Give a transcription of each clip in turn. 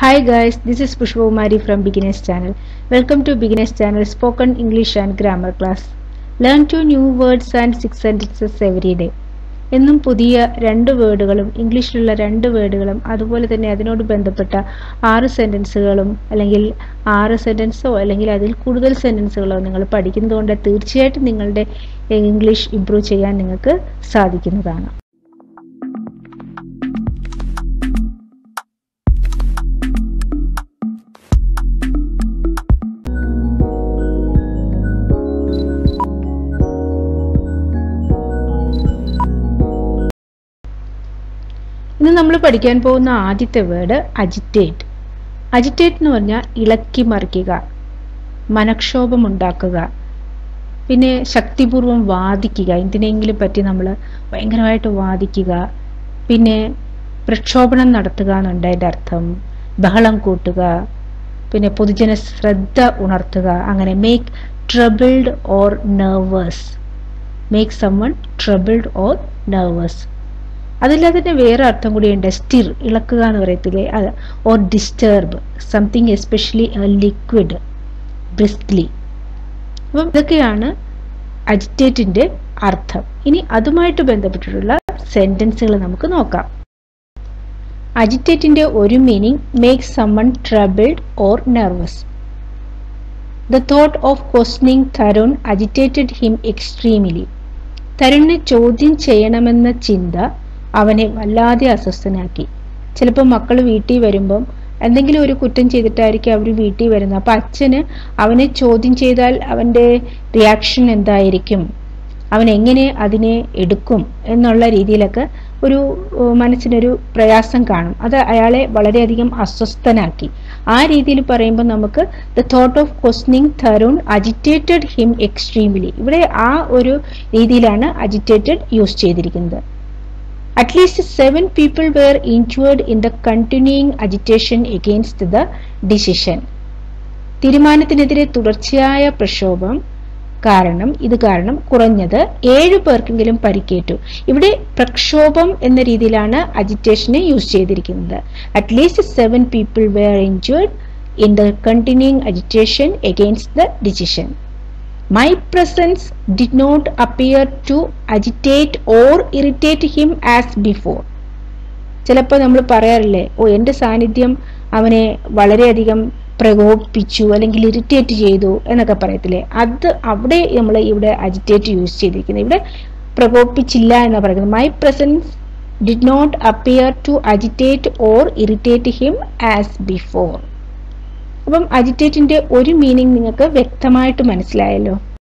Hi guys, this is Pushpa Umari from Beginners Channel. Welcome to Beginners Channel Spoken English and Grammar Class. Learn two new words and six sentences every day. എന്നും പുതിയ രണ്ട് വേർഡുകളും ഇംഗ്ലീഷിലുള്ള രണ്ട് വേർഡുകളും അതുപോലെ തന്നെ അതിനോട് ബന്ധപ്പെട്ട ആറ് സെൻറ്റൻസുകളും അല്ലെങ്കിൽ ആറ് സെൻറ്റൻസോ അല്ലെങ്കിൽ അതിൽ കൂടുതൽ സെൻറ്റൻസുകളോ നിങ്ങൾ പഠിക്കുന്നതുകൊണ്ട് തീർച്ചയായിട്ടും നിങ്ങളുടെ ഇംഗ്ലീഷ് ഇംപ്രൂവ് ചെയ്യാൻ നിങ്ങൾക്ക് സാധിക്കുന്നതാണ് ഇന്ന് നമ്മൾ പഠിക്കാൻ പോകുന്ന ആദ്യത്തെ വേർഡ് അജിറ്റേറ്റ് അജിറ്റേറ്റ് എന്ന് പറഞ്ഞാൽ ഇളക്കി മറിക്കുക മനക്ഷോഭം ഉണ്ടാക്കുക പിന്നെ ശക്തിപൂർവം വാദിക്കുക എന്തിനെങ്കിലും പറ്റി നമ്മൾ ഭയങ്കരമായിട്ട് വാദിക്കുക പിന്നെ പ്രക്ഷോഭണം നടത്തുക എന്നുണ്ട് അതിൻ്റെ അർത്ഥം ബഹളം കൂട്ടുക പിന്നെ പൊതുജന ശ്രദ്ധ ഉണർത്തുക അങ്ങനെ make troubled or nervous make summon troubled or nervous അതില്ലാതെ തന്നെ വേറെ അർത്ഥം കൂടിയുണ്ട് സ്റ്റിർ ഇളക്കുക എന്ന് പറയത്തില്ലേ അത് or disturb something especially liquid briskly അപ്പം ഇതൊക്കെയാണ് അജിറ്റേറ്റിന്റെ അർത്ഥം ഇനി അതുമായിട്ട് ബന്ധപ്പെട്ടിട്ടുള്ള സെന്റൻസുകൾ നമുക്ക് നോക്കാം അജിറ്റേറ്റിന്റെ ഒരു meaning make summon troubled or nervous the thought of questioning Tarun agitated him extremely തരുണിനെ ചോദ്യം ചെയ്യണമെന്ന ചിന്ത അവനെ വല്ലാതെ അസ്വസ്ഥനാക്കി ചിലപ്പോൾ മക്കൾ വീട്ടിൽ വരുമ്പം എന്തെങ്കിലും ഒരു കുറ്റം ചെയ്തിട്ടായിരിക്കും അവർ വീട്ടിൽ വരുന്നത് അപ്പൊ അച്ഛന് അവനെ ചോദ്യം ചെയ്താൽ അവന്റെ റിയാക്ഷൻ എന്തായിരിക്കും അവൻ എങ്ങനെ അതിനെ എടുക്കും എന്നുള്ള രീതിയിലൊക്കെ ഒരു മനസ്സിനൊരു പ്രയാസം കാണും അത് അയാളെ വളരെയധികം അസ്വസ്ഥനാക്കി ആ രീതിയിൽ പറയുമ്പോൾ നമുക്ക് the thought of questioning Tarun agitated him extremely ഇവിടെ ആ ഒരു രീതിയിലാണ് അജിറ്റേറ്റഡ് യൂസ് ചെയ്തിരിക്കുന്നത് At least seven people were injured in the continuing agitation against the decision. തീരുമാനത്തിനെതിരെ തുടർച്ചയായ പ്രക്ഷോഭം കാരണം ഇത് കാരണം കുറഞ്ഞത് ഏഴു പേർക്കെങ്കിലും പരിക്കേറ്റു ഇവിടെ പ്രക്ഷോഭം എന്ന രീതിയിലാണ് അജിറ്റേഷനെ യൂസ് ചെയ്തിരിക്കുന്നത് at least seven people were injured in the continuing agitation against the decision My presence did not appear to agitate or irritate him as before. ചിലപ്പോൾ നമ്മൾ പറയാറില്ലേ ഓ എൻ്റെ സാന്നിധ്യം അവനെ വളരെയധികം പ്രകോപിപ്പിച്ചു അല്ലെങ്കിൽ ഇറിറ്റേറ്റ് ചെയ്തു എന്നൊക്കെ പറയത്തില്ലേ അത് അവിടെ നമ്മൾ ഇവിടെ അജിറ്റേറ്റ് യൂസ് ചെയ്തിരിക്കുന്നത് ഇവിടെ പ്രകോപിപ്പിച്ചില്ല എന്ന് പറയുന്നത് my presence did not appear to agitate or irritate him as before അപ്പം അജിറ്റേറ്റിന്റെ ഒരു മീനിങ് നിങ്ങൾക്ക് വ്യക്തമായിട്ട് മനസ്സിലായല്ലോ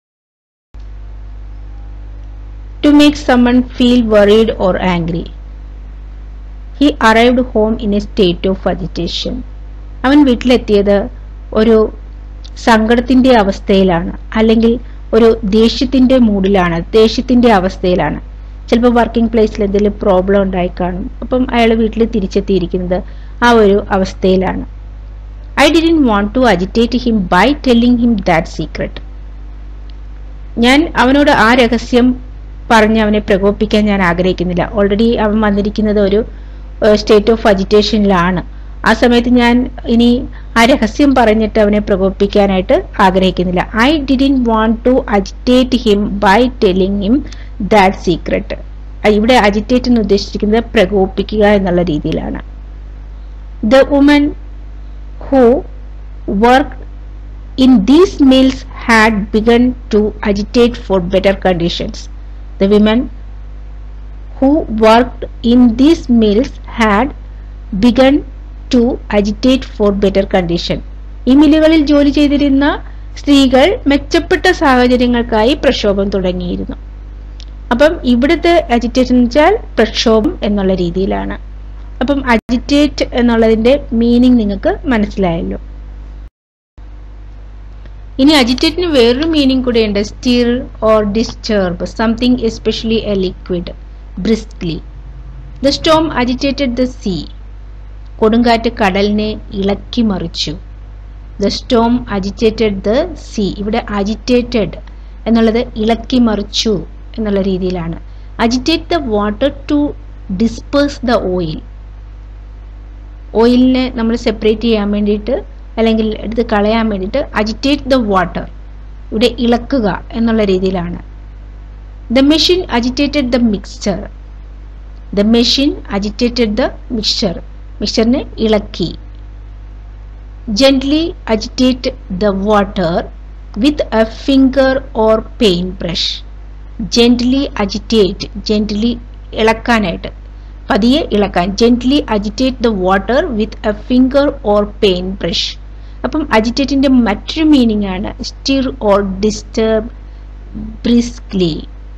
to make summon feel worried or angry he arrived home in a state of agitation അവൻ വീട്ടിലെത്തിയത് ഒരു സങ്കടത്തിന്റെ അവസ്ഥയിലാണ് അല്ലെങ്കിൽ ഒരു ദേഷ്യത്തിന്റെ മൂഡിലാണ് ദേഷ്യത്തിന്റെ അവസ്ഥയിലാണ് ചിലപ്പോൾ വർക്കിംഗ് പ്ലേസിൽ എന്തെങ്കിലും പ്രോബ്ലം ഉണ്ടായി കാണും അപ്പം അയാൾ വീട്ടിൽ തിരിച്ചെത്തിയിരിക്കുന്നത് ആ ഒരു അവസ്ഥയിലാണ് I didn't want to agitate him by telling him that secret ഞാൻ അവനോട് ആ രഹസ്യം പറഞ്ഞ് അവനെ പ്രകോപിപ്പിക്കാൻ ഞാൻ ആഗ്രഹിക്കുന്നില്ല ഓൾറെഡി അവൻ വന്നിരിക്കുന്നത് ഒരു സ്റ്റേറ്റ് ഓഫ് അജിറ്റേഷനിലാണ് ആ സമയത്ത് ഞാൻ ഇനി ആ രഹസ്യം പറഞ്ഞിട്ട് അവനെ പ്രകോപിപ്പിക്കാനായിട്ട് ആഗ്രഹിക്കുന്നില്ല I didn't want to agitate him by telling him that secret ഇവിടെ അജിറ്റേറ്റ് എന്ന് ഉദ്ദേശിച്ചിരിക്കുന്നത് പ്രകോപിപ്പിക്കുക എന്നുള്ള രീതിയിലാണ് the woman who worked in these mills had begun to agitate for better conditions. The women who worked in these mills had begun to agitate for better condition. ഈ മില്ലുകളിൽ ജോലി ചെയ്തിരുന്ന സ്ത്രീകൾ മെച്ചപ്പെട്ട സാഹചര്യങ്ങൾക്കായി പ്രക്ഷോഭം തുടങ്ങിയിരുന്നു അപ്പം ഇവിടുത്തെ അജിറ്റേഷൻ വെച്ചാൽ പ്രക്ഷോഭം എന്നുള്ള രീതിയിലാണ് അപ്പം അജിറ്റേറ്റ് എന്നുള്ളതിന്റെ മീനിങ് നിങ്ങൾക്ക് മനസ്സിലായല്ലോ ഇനി അജിറ്റേറ്റിന് വേറൊരു മീനിങ് കൂടെ ഉണ്ട് stir or disturb something especially a liquid briskly the storm agitated the sea കൊടുങ്കാറ്റ് കടലിനെ ഇളക്കി മറിച്ചു the storm agitated the sea ഇവിടെ അജിറ്റേറ്റഡ് എന്നുള്ളത് ഇളക്കി മറിച്ചു എന്നുള്ള രീതിയിലാണ് agitate the water to disperse the oil ഓയിലിനെ നമ്മൾ സെപ്പറേറ്റ് ചെയ്യാൻ വേണ്ടിയിട്ട് അല്ലെങ്കിൽ എടുത്ത് കളയാൻ വേണ്ടിയിട്ട് അജിറ്റേറ്റ് ദ വാട്ടർ ഇവിടെ ഇളക്കുക എന്നുള്ള രീതിയിലാണ് the machine agitated the mixture the machine agitated the mixture മിക്സ്ചറിനെ ഇളക്കി gently agitate the water with a finger or paint brush gently agitate gently ഇളക്കാനായിട്ട് പതിയെ ഇളക്കാൻ gently agitate the water with a finger or paint brush അപ്പം അജിറ്റേറ്റിന്റെ മറ്റൊരു meaning ആണ് stir or disturb ബ്രിസ്ക്ലി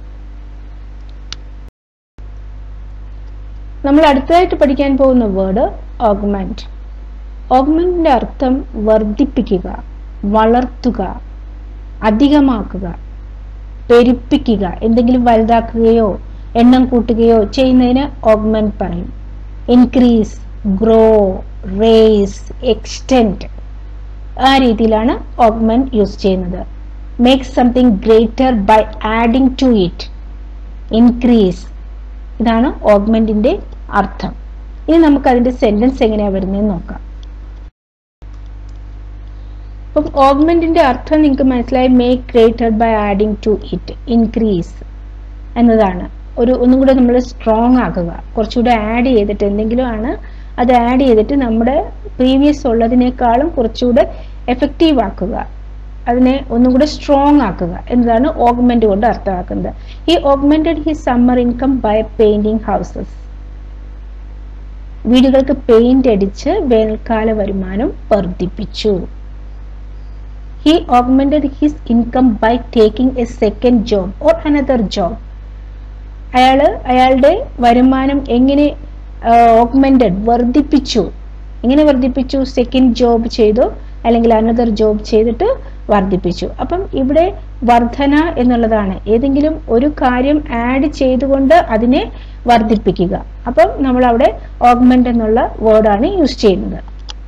നമ്മൾ അടുത്തതായിട്ട് പഠിക്കാൻ പോകുന്ന വേർഡ് ഓഗ്മെന്റ് ഓഗ്മെന്റിന്റെ അർത്ഥം വർദ്ധിപ്പിക്കുക വളർത്തുക അധികമാക്കുക പെരുപ്പിക്കുക എന്തെങ്കിലും വലുതാക്കുകയോ എണ്ണം കൂട്ടുകയോ ചെയ്യുന്നതിന് ഓഗ്മെന്റ് പറയും ഇൻക്രീസ് ഗ്രോ റേസ് എക്സ്റ്റെൻഡ് ആ രീതിയിലാണ് ഓഗ്മെന്റ് യൂസ് ചെയ്യുന്നത് make something greater by adding to it increase ഇതാണ് ഓഗ്മെന്റിന്റെ അർത്ഥം ഇനി നമുക്ക് അതിന്റെ സെന്റൻസ് എങ്ങനെയാ വരുന്നതെന്ന് നോക്കാം അപ്പം ഓഗ്മെന്റിന്റെ അർത്ഥം നിങ്ങൾക്ക് മനസ്സിലായി make greater by adding to it increase എന്നതാണ് ഒരു ഒന്നും കൂടെ നമ്മൾ സ്ട്രോങ് ആക്കുക കുറച്ചുകൂടെ ആഡ് ചെയ്തിട്ട് എന്തെങ്കിലും ആണ് അത് ആഡ് ചെയ്തിട്ട് നമ്മുടെ പ്രീവിയസ് ഉള്ളതിനേക്കാളും കുറച്ചുകൂടെ എഫക്റ്റീവ് ആക്കുക അതിനെ ഒന്നും കൂടെ സ്ട്രോങ് ആക്കുക എന്നതാണ് ഓഗ്മെന്റ് കൊണ്ട് അർത്ഥമാക്കുന്നത് ഈ augmented his summer income by painting houses വീടുകൾക്ക് പെയിന്റ് അടിച്ച് വേനൽക്കാല വരുമാനം വർദ്ധിപ്പിച്ചു he augmented his income by taking A second job or another job അയാള് അയാളുടെ വരുമാനം എങ്ങനെ ഓഗ്മെന്റഡ് വർദ്ധിപ്പിച്ചു എങ്ങനെ വർദ്ധിപ്പിച്ചു സെക്കൻഡ് ജോബ് ചെയ്തു അല്ലെങ്കിൽ അനദർ ജോബ് ചെയ്തിട്ട് വർദ്ധിപ്പിച്ചു അപ്പം ഇവിടെ വർധന എന്നുള്ളതാണ് ഏതെങ്കിലും ഒരു കാര്യം ആഡ് ചെയ്തുകൊണ്ട് അതിനെ വർദ്ധിപ്പിക്കുക അപ്പം നമ്മൾ അവിടെ ഓഗ്മെന്റ് എന്നുള്ള വേർഡാണ് യൂസ് ചെയ്യുന്നത്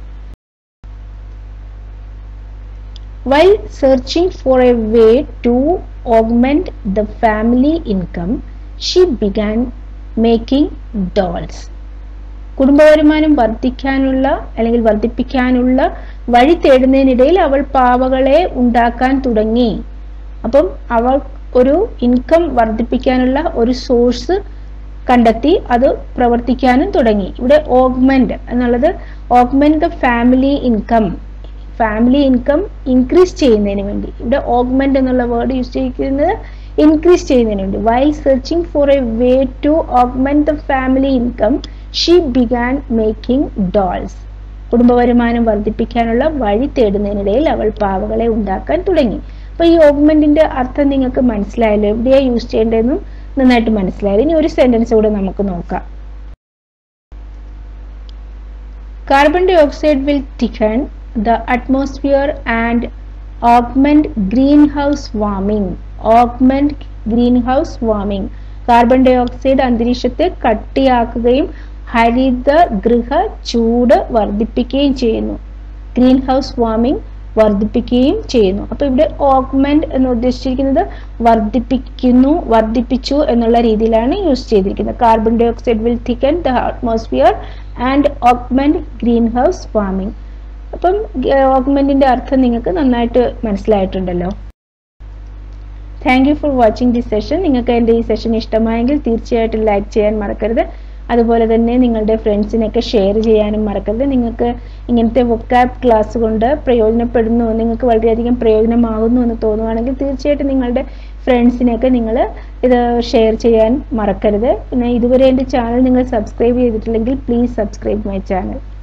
While searching for a way to augment the family income, she began making dolls. കുടുംബവരുമാനം വർദ്ധിക്കാനുള്ള അല്ലെങ്കിൽ വർദ്ധിപ്പിക്കാനുള്ള വഴി തേടുന്നതിനിടയിൽ അവൾ പാവകളെ ഉണ്ടാക്കാൻ തുടങ്ങി അപ്പം അവൾ ഒരു ഇൻകം വർദ്ധിപ്പിക്കാനുള്ള ഒരു സോഴ്സ് കണ്ടെത്തി അത് പ്രവർത്തിക്കാനും തുടങ്ങി ഇവിടെ ഓഗ്മെന്റ് എന്നുള്ളത് augment the family income family income increase ചെയ്യുന്നതിന് വേണ്ടി ഇവിടെ ഓഗ്മെന്റ് എന്നുള്ള വേർഡ് യൂസ് ചെയ്തിരിക്കുന്നത് ഇൻക്രീസ് ചെയ്യുന്നതിന് വേണ്ടി while searching for a way to augment the family income she began making dolls കുടുംബവരുമാനം വർദ്ധിപ്പിക്കാനുള്ള വഴി തേടുന്നതിനിടയിൽ അവൾ പാവകളെ ഉണ്ടാക്കാൻ തുടങ്ങി അപ്പൊ ഈ ഓഗ്മെന്റിന്റെ അർത്ഥം നിങ്ങൾക്ക് മനസ്സിലായല്ലോ എവിടെയാ യൂസ് ചെയ്യേണ്ടതെന്നും നന്നായിട്ട് മനസ്സിലായത് ഇനി ഒരു സെന്റൻസ് കൂടെ നമുക്ക് നോക്കാം carbon dioxide will thicken the atmosphere and augment greenhouse warming augment greenhouse warming carbon dioxide അന്തരീക്ഷത്തെ കട്ടിയാക്കുകയും ഹരിത ഗൃഹ ചൂട് വർദ്ധിപ്പിക്കുകയും ചെയ്യുന്നു ഗ്രീൻ ഹൗസ് വാർമിംഗ് വർദ്ധിപ്പിക്കുകയും ചെയ്യുന്നു അപ്പൊ ഇവിടെ ഓഗ്മെന്റ് എന്ന് ഉദ്ദേശിച്ചിരിക്കുന്നത് വർദ്ധിപ്പിക്കുന്നു വർദ്ധിപ്പിച്ചു എന്നുള്ള രീതിയിലാണ് യൂസ് ചെയ്തിരിക്കുന്നത് carbon dioxide will thicken the atmosphere and augment greenhouse warming അപ്പം ഓഗ്മെന്റിന്റെ അർത്ഥം നിങ്ങൾക്ക് നന്നായിട്ട് മനസ്സിലായിട്ടുണ്ടല്ലോ thank you for watching this session നിങ്ങൾക്ക് എൻ്റെ ഈ സെഷൻ ഇഷ്ടമായെങ്കിൽ തീർച്ചയായിട്ടും ലൈക്ക് ചെയ്യാൻ മറക്കരുത് അതുപോലെ തന്നെ നിങ്ങളുടെ ഫ്രണ്ട്സിനൊക്കെ ഷെയർ ചെയ്യാനും മറക്കരുത് നിങ്ങൾക്ക് ഇങ്ങനത്തെ വൊക്കാബ് ക്ലാസ് കൊണ്ട് പ്രയോജനപ്പെടുന്നു നിങ്ങൾക്ക് വളരെയധികം പ്രയോജനമാകുന്നു എന്ന് തോന്നുകയാണെങ്കിൽ തീർച്ചയായിട്ടും നിങ്ങളുടെ ഫ്രണ്ട്സിനെയൊക്കെ നിങ്ങൾ ഇത് ഷെയർ ചെയ്യാൻ മറക്കരുത് പിന്നെ ഇതുവരെ എൻ്റെ ചാനൽ നിങ്ങൾ സബ്സ്ക്രൈബ് ചെയ്തിട്ടില്ലെങ്കിൽ പ്ലീസ് സബ്സ്ക്രൈബ് മൈ ചാനൽ